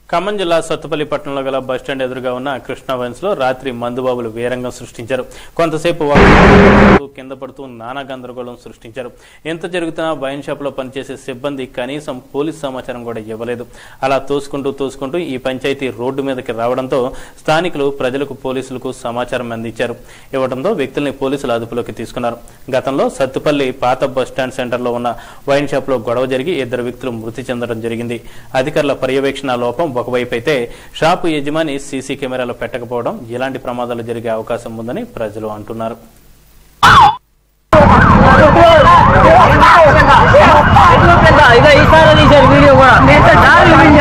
ఖమ్మం జిల్లా సత్తుపల్లి పట్టణంలో గల బస్టాండ్ ఎదురుగా ఉన్న కృష్ణా వైన్స్ లో రాత్రి మందుబాబులు వీరంగం సృష్టించారు కొంతసేపు వారు కింద పడుతూ నానా గందరగోళం సృష్టించారు ఎంత జరుగుతున్నా వైన్ షాప్ లో పనిచేసే సిబ్బంది కనీసం పోలీస్ సమాచారం కూడా ఇవ్వలేదు అలా తోసుకుంటూ తోసుకుంటూ ఈ పంచాయతీ రోడ్డు మీదకి రావడంతో స్థానికులు ప్రజలకు పోలీసులకు సమాచారం అందించారు ఇవ్వడంతో వ్యక్తుల్ని పోలీసులు అదుపులోకి తీసుకున్నారు గతంలో సత్తుపల్లి పాత బస్టాండ్ సెంటర్ లో ఉన్న వైన్ షాప్ లో గొడవ జరిగి ఇద్దరు వ్యక్తులు మృతి చెందడం జరిగింది అధికారుల పర్యవేక్షణ లోపం ఒకవైపు అయితే షాపు యజమాని సీసీ కెమెరాలు పెట్టకపోవడం ఇలాంటి ప్రమాదాలు జరిగే అవకాశం ఉందని ప్రజలు అంటున్నారు ఇక ఈసారి తీశారు వీడియో కూడా